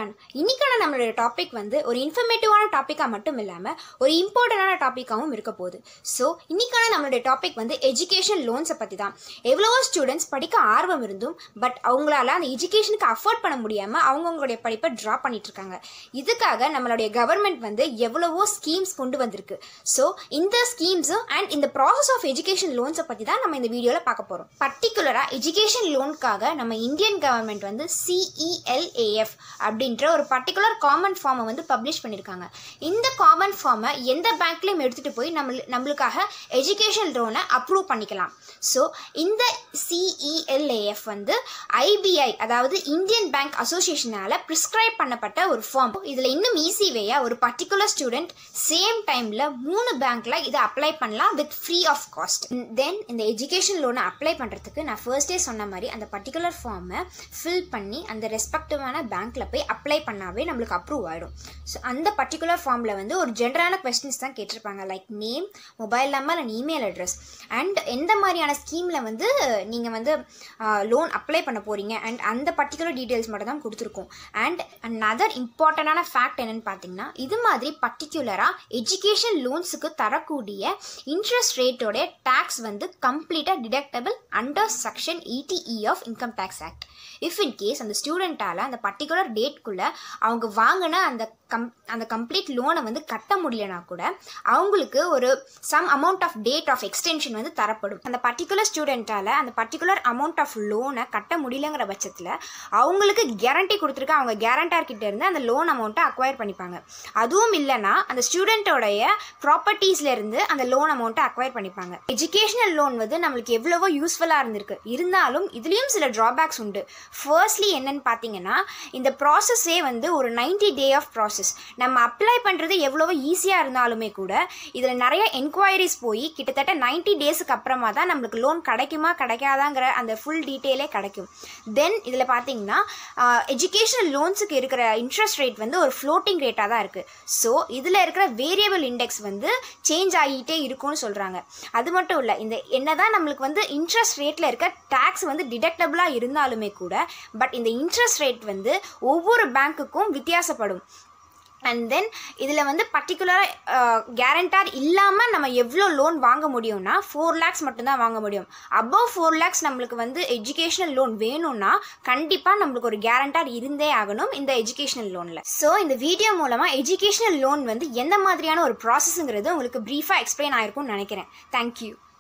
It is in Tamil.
எவ்ரிவன் இன்னைக்கான நம்மளோட டாபிக் வந்து ஒரு இன்ஃபர்மேட்டிவான டாப்பிக்காக மட்டும் இல்லாமல் ஒரு இம்பார்ட்டண்டான டாப்பிக்காகவும் இருக்க போகுது ஸோ இன்னைக்கான நம்மளுடைய டாபிக் வந்து எஜுகேஷன் லோன்ஸை பற்றி தான் எவ்வளவோ ஸ்டூடெண்ட்ஸ் படிக்க ஆர்வம் இருந்தும் பட் அவங்களால அந்த எஜுகேஷனுக்கு அஃபோர்ட் பண்ண முடியாமல் அவங்கவுங்களுடைய படிப்பை ட்ராப் பண்ணிட்டு இருக்காங்க இதுக்காக நம்மளுடைய கவர்மெண்ட் வந்து எவ்வளவோ ஸ்கீம்ஸ் கொண்டு வந்திருக்கு ஸோ இந்த ஸ்கீம்ஸும் அண்ட் இந்த ப்ராசஸ் ஆஃப் எஜுகேஷன் லோன்ஸை பற்றி தான் நம்ம இந்த வீடியோவில் பார்க்க போகிறோம் பர்டிகுலராக எஜுகேஷன் லோனுக்காக நம்ம இந்தியன் கவர்மெண்ட் வந்து சிஇஎல்ஏஎஃப் அப்படின்ற ஒரு பர்டிகுலர் காமன் ஃபார்மை வந்து பப்ளிஷ் பண்ணியிருக்காங்க இந்த காமன் ஃபார்மை எந்த பேங்க்லேயும் எடுத்துகிட்டு போய் நம்ம நம்மளுக்காக எஜுகேஷன் லோனை அப்ரூவ் பண்ணிக்கலாம் ஸோ இந்த சிஇஎல்ஏஎஃப் வந்து ஐபிஐ அதாவது இந்தியன் பேங்க் அசோசியேஷனால் ப்ரிஸ்கிரைப் பண்ணப்பட்ட ஒரு ஃபார்ம் இதில் இன்னும் ஈஸி வேயாக ஒரு பர்டிகுலர் ஸ்டூடெண்ட் சேம் டைமில் மூணு பேங்க்கில் இதை அப்ளை பண்ணலாம் with free of cost then இந்த எஜுகேஷன் லோனை அப்ளை பண்ணுறதுக்கு நான் ஃபர்ஸ்டே சொன்ன மாதிரி அந்த பர்டிகுலர் ஃபார்மை ஃபில் பண்ணி அந்த ரெஸ்பெக்டிவான பேங்க்கில் போய் அப்ளை பண்ணாவே நம்மளுக்கு அப்ரூவ் ஆகிடும் ஸோ அந்த பர்டிகுலர் ஃபார்மில் வந்து ஒரு ஜென்ரலான கொஸ்டின்ஸ் தான் கேட்டிருப்பாங்க like name mobile number and email address and எந்த மாதிரியான ஸ்கீமில் வந்து நீங்கள் வந்து லோன் அப்ளை பண்ண போகிறீங்க அண்ட் அந்த பர்டிகுலர் டீட்டெயில்ஸ் மட்டும் தான் கொடுத்துருக்கோம் அண்ட் another இம்பார்ட்டண்டான ஃபேக்ட் என்னன்னு பார்த்தீங்கன்னா இது மாதிரி பர்டிகுலராக எஜுகேஷன் லோன்ஸுக்கு தரக்கூடிய இன்ட்ரெஸ்ட் ரேட்டோட டேக்ஸ் வந்து கம்ப்ளீட்டாக deductible under section eighty E of income tax act if in case அந்த ஸ்டூடெண்ட்டால் அந்த பர்டிகுலர் டேட்குள்ளே அவங்க வாங்கின அந்த கம் அந்த கம்ப்ளீட் லோனை வந்து கட்ட முடியலனா கூட அவங்களுக்கு ஒரு some amount of date of extension வந்து தரப்படும் அந்த பர்டிகுலர் ஸ்டூடெண்ட்டால் அந்த பர்டிகுலர் அமௌண்ட் ஆஃப் லோனை கட்ட முடியலங்கிற பட்சத்தில் அவங்களுக்கு கேரண்டி கொடுத்துருக்க அவங்க கேரண்டார் கிட்ட இருந்து அந்த லோன் அமௌண்ட்டை அக்வயர் பண்ணிப்பாங்க அதுவும் இல்லைன்னா அந்த ஸ்டூடெண்ட்டோடைய ப்ராப்பர்ட்டிஸ்ல இருந்து அந்த லோன் அமௌண்ட்டை அக்வயர் பண்ணிப்பாங்க எஜுகேஷனல் லோன் வந்து நம்மளுக்கு எவ்வளவோ யூஸ்ஃபுல்லாக இருந்திருக்கு இருந்தாலும் இதுலேயும் சில ட்ராபேக்ஸ் உண்டு ஃபர்ஸ்ட்லி என்னன்னு பார்த்தீங்கன்னா இந்த ப்ராசஸே வந்து ஒரு நைன்டி டே ஆஃப் ப்ராசஸ் நம்ம அப்ளை பண்ணுறது எவ்வளவோ ஈஸியாக இருந்தாலுமே கூட இதில் நிறைய என்கொயரிஸ் போய் கிட்டத்தட்ட நைன்டி டேஸுக்கு அப்புறமா தான் நம்மளுக்கு லோன் கிடைக்குமா கிடைக்காதாங்கிற அந்த ஃபுல் டீட்டெயிலே கிடைக்கும் தென் இதில் பார்த்தீங்கன்னா எஜுகேஷனல் லோன்ஸுக்கு இருக்கிற இன்ட்ரெஸ்ட் ரேட் வந்து ஒரு ஃப்ளோட்டிங் ரேட்டாக தான் இருக்குது ஸோ இதில் இருக்கிற வேரியபிள் இண்டெக்ஸ் வந்து சேஞ்ச் ஆகிட்டே இருக்கும்னு சொல்கிறாங்க அது மட்டும் இல்லை இந்த என்னதான் நம்மளுக்கு வந்து இன்ட்ரெஸ்ட் ரேட்டில் இருக்க டேக்ஸ் வந்து டிடக்டபிளாக இருந்தாலுமே கூட பட் இந்த இன்ட்ரெஸ்ட் ரேட் வந்து ஒவ்வொரு பேங்க்குக்கும் வித்தியாசப்படும் அண்ட் தென் இதில் வந்து பர்டிகுலராக கேரண்டார் இல்லாமல் நம்ம எவ்வளோ லோன் வாங்க முடியும்னா ஃபோர் லேக்ஸ் மட்டும்தான் வாங்க முடியும் அபவ் ஃபோர் லேக்ஸ் நம்மளுக்கு வந்து எஜுகேஷனல் லோன் வேணும்னா கண்டிப்பாக நம்மளுக்கு ஒரு கேரண்டார் இருந்தே ஆகணும் இந்த எஜுகேஷனல் லோனில் ஸோ இந்த வீடியோ மூலமாக எஜுகேஷனல் லோன் வந்து எந்த மாதிரியான ஒரு ப்ராசஸ்ங்கிறது உங்களுக்கு ப்ரீஃபாக எக்ஸ்பிளைன் ஆயிருக்கும்னு நினைக்கிறேன் தேங்க்யூ